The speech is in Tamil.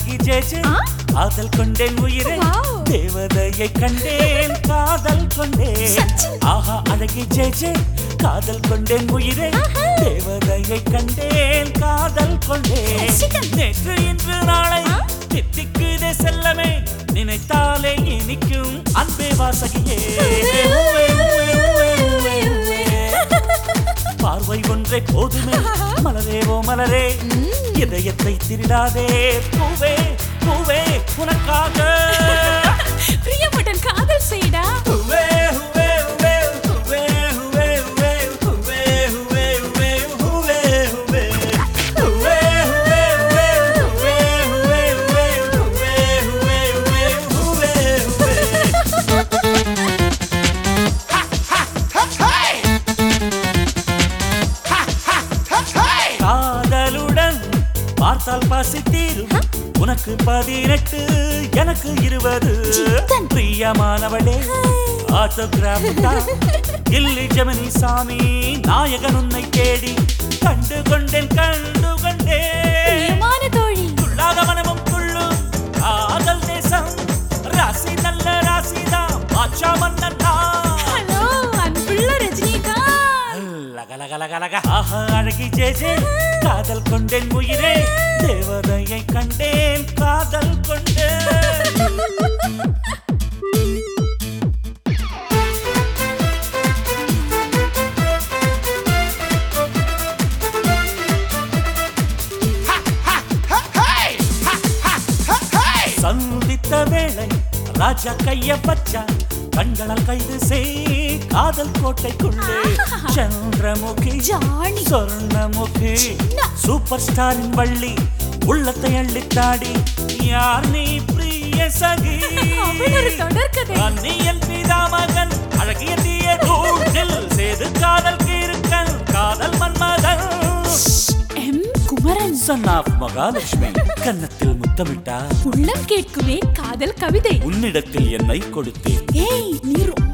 அழகி ஜேஜே ஆ? காதல் கொண்டேன் உயிரே Wow. தேவதையை கண்டேன் காதல் கொண்டேன் சச்சின். ஆஹா அழகி ஜேஜே காதல் கொண்டேன் உயிரே ஆஹா. தேவதையை கண்டேன் காதல் கொண்டேன் ரசிகன். நேற்று இன்று நாளை ஆ? தித்திக்குதே செல்லமே நினைத்தாலே இனிக்கும் அன்பே வாசகியே உவ்வே, உவ்வே, உவ்வே, உவ்வே, உவ்வே, உவ்வே. உவ்வே. பார்வை ஒன்றை போதுமே மலரேவோ மலரே இதயத்தை திருடாதே பூவே பூவே உனக்காக பிரியப்பட்டன் காதல் செய்டா பூவே, பூவே, பூவே, பூவே, பூவே, பூவே, பூவே, பூவே, பூவே, பூவே, பூவே. பூவே, பூவே, பூவே, பூவே, பூவே, பூவே, பூவே, பூவே, பூவே, பூவே. காதலுடன் பார்த்தால் பசி தீரும் உனக்கு பதினெட்டு எனக்கு இருபது ஜித்தன். பிரியமானவளே ஆட்டோகிராஃப் தான் இல்லி ஜெமினி சாமி நாயகன் உன்னை தேடி கண்டு கொண்டேன் கண்டு கொண்டேன் பிரியமான தோழி துள்ளாத மனமும் துள்ளும் காதல் தேசம் ராசி நல்ல ராசிதான் பாட்சா மன்னன் தான். ஹலோ அன்புள்ள ரஜினிகாந்த் லகலகலகலக. ஆஹா, அழகி ஜேஜே காதல் கொண்டேன் உயிரே தேவதையை கண்டேன் காதல் கொண்டேன் சந்தித்த வேளை ராஜா கைய பச்சா கண்களால் கைது செய் காதல் கோட்டைக்குள்ளே சந்திரமுகி ஜானி சொர்ணமுகி சூப்பர் ஸ்டாரின் வள்ளி உள்ளத்தை அள்ளித்தாடி யார் நீ பிரிய சகி அவள் ஒரு தொடர்கதை அந்நியன் பிதாமகன் அழகிய தீய தூணில் சேது காதல் கீருக்கன் Kadhal Manmadhan M Kumaran son of Mahalakshmi கன்னத்தில் முத்தமிட்டா உள்ளம் கேட்குமே காதல் கவிதை உன்னிடத்தில் என்னை கொடுத்தேன் ஏய் நீ ரொம்ப